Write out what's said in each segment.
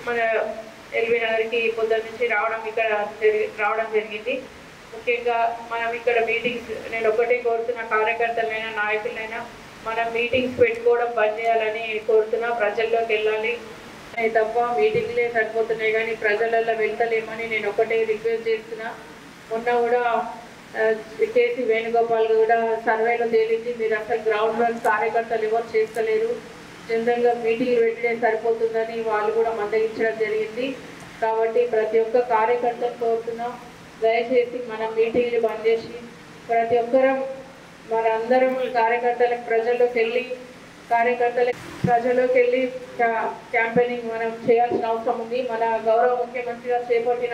మన ఎల్బీ నగర్కి పొద్దున్న నుంచి రావడం ఇక్కడ జరిగి- రావడం జరిగింది ముఖ్యంగా మనం ఇక్కడ మీటింగ్స్ నేను ఒకటే కోరుతున్న కార్యకర్తలైనా నాయకులైనా మనం మీటింగ్స్ పెట్టుకోవడం బంద్ చేయాలని కోరుతున్నా ప్రజల్లోకి వెళ్ళాలి అనే తప్ప మీటింగ్లే సరిపోతున్నాయి కానీ ప్రజలలో వెళ్తలేమని నేను ఒకటే రిక్వెస్ట్ చేస్తున్నా మొన్న కూడా ఆ, కేసీ వేణుగోపాల్ కూడా సర్వేలో తేలింది మీరు అసలు గ్రౌండ్ వర్క్ కార్యకర్తలు ఎవరు చేస్తలేరు జనరల్గా మీటింగ్లు పెట్టడే సరిపోతుందని వాళ్ళు కూడా మందగించడం జరిగింది కాబట్టి ప్రతి ఒక్క కార్యకర్తను కోరుతున్నాం దయచేసి మన మీటింగ్లు బంద్ చేసి ప్రతి ఒక్కరం మనందరం కార్యకర్తలకు ప్రజల్లోకి వెళ్ళి కార్యకర్తల ప్రజల్లోకి వెళ్ళి క్యా- క్యాంపెయినింగ్ మనం చేయాల్సిన అవసరం ఉంది మన గౌరవ ముఖ్యమంత్రి గారు చేపట్టిన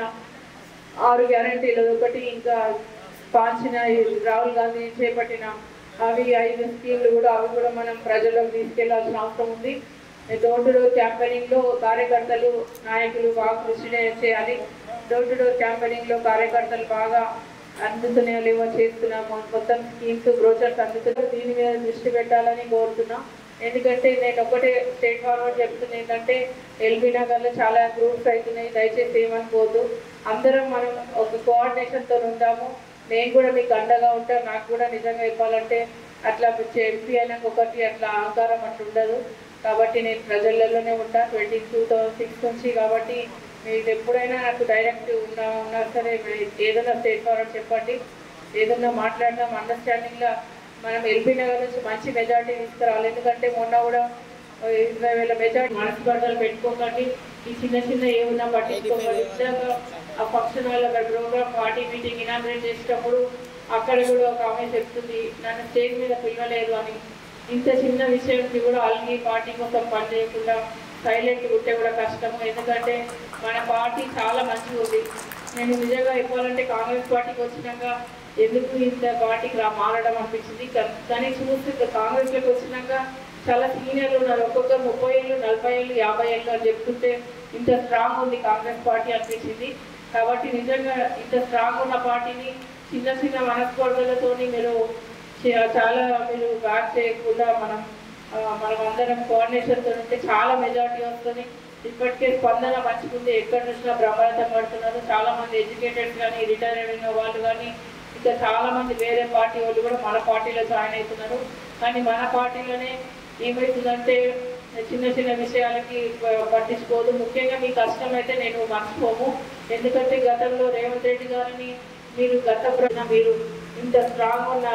ఆరు గ్యారంటీలు ఒకటి ఇంకా పాల్చిన ఈ రాహుల్ గాంధీ చేపట్టిన అవి ఐదు స్కీమ్లు కూడా అవి కూడా మనం ప్రజల్లోకి తీసుకెళ్లాల్సిన అవసరం ఉంది డోర్ టు డోర్ క్యాంపెయినింగ్ లో కార్యకర్తలు నాయకులు బాగా కృషి చేయాలి డోర్ టు డోర్ క్యాంపెయినింగ్ లో కార్యకర్తలు బాగా అందుతున్నాయో లేవో చేస్తున్నాము మొత్తం స్కీమ్స్ బ్రోచర్స్ అందుతున్నాయి దీని మీద దృష్టి పెట్టాలని కోరుతున్నాం ఎందుకంటే నేను ఒకటే స్టేట్ ఫార్వర్డ్ చెప్తున్నా ఏంటంటే ఎల్బీ నగర్లో చాలా గ్రూప్స్ అవుతున్నాయి దయచేసి ఏమనుకోవద్దు అందరం మనం ఒక కోఆర్డినేషన్తో ఉంటాము నేను కూడా మీకు అండగా ఉంటాను నాకు కూడా నిజంగా చెప్పాలంటే అట్లా ఎంపీ అయినాక ఒకటి అట్లా అహంకారం అట్లా ఉండదు కాబట్టి నేను ప్రజలలోనే ఉంటా ట్వంటీ టూ థౌజండ్ సిక్స్ నుంచి కాబట్టి మీరు ఎప్పుడైనా నాకు డైరెక్ట్ ఉన్నా ఉన్నా సరే మీరు ఏదైనా స్టేట్ ఫార్వర్డ్ చెప్పండి ఏదైనా మాట్లాడదాం అండర్స్టాండింగ్లో మనం ఎల్బీ నగర్ నుంచి మంచి మెజార్టీ తీసుకురావాలి ఎందుకంటే మొన్న కూడా ఓ ఇరవై వేల మెజార్టీ మనసు బట్టలు పెట్టుకోకండి ఈ చిన్న చిన్న ఏమన్నా పట్టించుకోకండి నిజంగా ఆ ఫంక్షన్ హాల్ అక్కడ ప్రోగ్రామ్ పార్టీ మీటింగ్ ఇనాగ్రేట్ చేసేటప్పుడు అక్కడ కూడా ఒక ఆమె చెప్తుంది నన్ను స్టేజ్ మీద పిలవలేదు అని ఇంత చిన్న విషయంకి కూడా అలిగి పార్టీ కోసం పని చేయకుండా సైలెంట్ ఉంటే కూడా కష్టము ఎందుకంటే మన పార్టీ చాలా మంచిగా ఉంది నేను నిజంగా చెప్పాలంటే కాంగ్రెస్ పార్టీకి వచ్చినాక ఎందుకు ఇంత పార్టీకి రా మారడం అనిపించింది కా- కానీ చూస్తే ఇంకా కాంగ్రెస్లోకి వచ్చినాక చాలా సీనియర్లు ఉన్నారు ఒక్కొక్కరు ముప్పై ఏళ్ళు నలభై ఏళ్ళు యాభై ఏళ్ళు అని చెప్తుంటే ఇంత స్ట్రాంగ్ ఉంది కాంగ్రెస్ పార్టీ అనిపించింది కాబట్టి నిజంగా ఇంత స్ట్రాంగ్ ఉన్న పార్టీని చిన్న చిన్న మనస్పర్ధలతోని మీరు చే- చాలా మీరు బ్యాక్ చేయకుండా మనం ఆ, మనం అందరం కోఆర్డినేషన్తో ఉంటే చాలా మెజారిటీ వస్తుంది ఇప్పటికే స్పందన మంచిగుంది ఎక్కడి నుంచినా బ్రహ్మరథం పడుతున్నారు చాలా మంది ఎడ్యుకేటెడ్ కానీ రిటైర్ అయిన వాళ్ళు కానీ ఇంకా చాలా మంది వేరే పార్టీ వాళ్ళు కూడా మన పార్టీలో జాయిన్ అవుతున్నారు కానీ మన పార్టీలోనే ఏమవుతుందంటే చిన్న చిన్న విషయాలకి ప- పట్టించుకోదు ముఖ్యంగా మీ కష్టం అయితే నేను మర్చిపోము ఎందుకంటే గతంలో రేవంత్ రెడ్డి గారిని మీరు గత ప్ర- మీరు ఇంత స్ట్రాంగ్ ఉన్న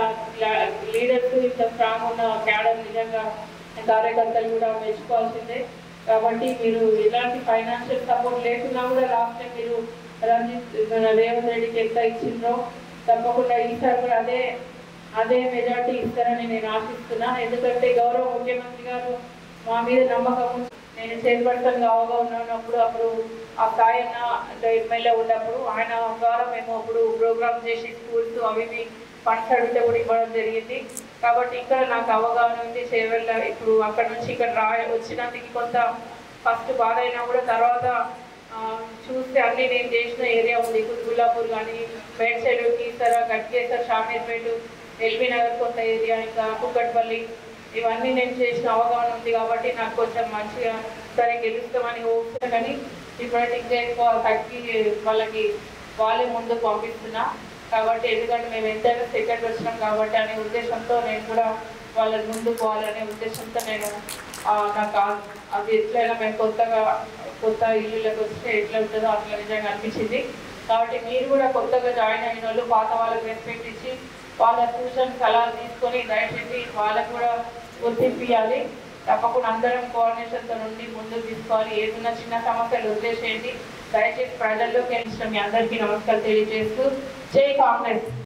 లీడర్స్ ఇంత స్ట్రాంగ్ ఉన్న క్యాడర్ నిజంగా కార్యకర్తలు కూడా మెచ్చుకోవాల్సిందే కాబట్టి మీరు ఎలాంటి ఫైనాన్షియల్ సపోర్ట్ లేకున్నా కూడా లాస్ట్ టైం మీరు రంజిత్ మన రేవంత్ రెడ్డికి ఎంత ఇచ్చిండ్రో తప్పకుండా ఈసారి కూడా అదే అదే మెజార్టీ ఇస్తారని నేను ఆశిస్తున్నా ఎందుకంటే గౌరవ ముఖ్యమంత్రి గారు మా మీద నమ్మకం ఉంచి నేను చైర్పర్సన్ అవగా ఉన్నప్పుడు అప్పుడు ఆ సాయన్న ఎమ్మెల్యే ఉన్నప్పుడు ఆయన ద్వారా మేము అప్పుడు ప్రోగ్రామ్ చేసి స్కూల్స్ అవి ఇవి ఫండ్స్ అడిగితే కూడా ఇవ్వడం జరిగింది కాబట్టి ఇక్కడ నాకు అవగాహన ఉంది చేవెళ్ళ ఇప్పుడు అక్కడ నుంచి ఇక్కడ రా వచ్చినందుకు కొంత ఫస్ట్ బాధ అయినా కూడా తర్వాత ఆ, చూస్తే అన్ని నేను చేసిన ఏరియా ఉంది కుతుబుల్లాపూర్ కానీ బయట సైడ్ కీసర గట్కేసర్ షామీర్పేట ఎల్బీ నగర్ కొత్త ఏరియా ఇంకా కుక్కట్పల్లి ఇవన్నీ నేను చేసిన అవగాహన ఉంది కాబట్టి నాకు కొంచెం మంచిగా సరే గెలుస్తామని ఊపుతా కానీ ఇప్పుడైతే ఇంకా ఎక్కువ తగ్గి వాళ్ళకి వాళ్ళే ముందు పంపిస్తున్నా కాబట్టి ఎందుకంటే మేము ఎంతైనా సెకండ్ వచ్చినాం కాబట్టి అనే ఉద్దేశంతో నేను కూడా వాళ్ళ ముందు పోవాలనే ఉద్దేశంతో నేను ఆ, నాకు ఆ- అది ఎట్లయినా మేము కొత్తగా కొత్త ఇల్లులకు వస్తే ఎట్లా ఉంటుందో అట్లా నిజంగా అనిపించింది కాబట్టి మీరు కూడా కొత్తగా జాయిన్ అయిన వాళ్ళు పాత వాళ్ళకి రెస్పెక్ట్ ఇచ్చి వాళ్ళ సూచన సలహాలు తీసుకొని దయచేసి వాళ్ళకు కూడా గుర్తింపియాలి తప్పకుండా అందరం కోఆర్డినేషన్తో నుండి ముందుకు తీసుకోవాలి ఏదైనా చిన్న సమస్యలు వదిలేసేయండి దయచేసి ప్రజల్లోకి వెళ్ళిన మీ అందరికీ నమస్కారం తెలియజేస్తూ జై కాంగ్రెస్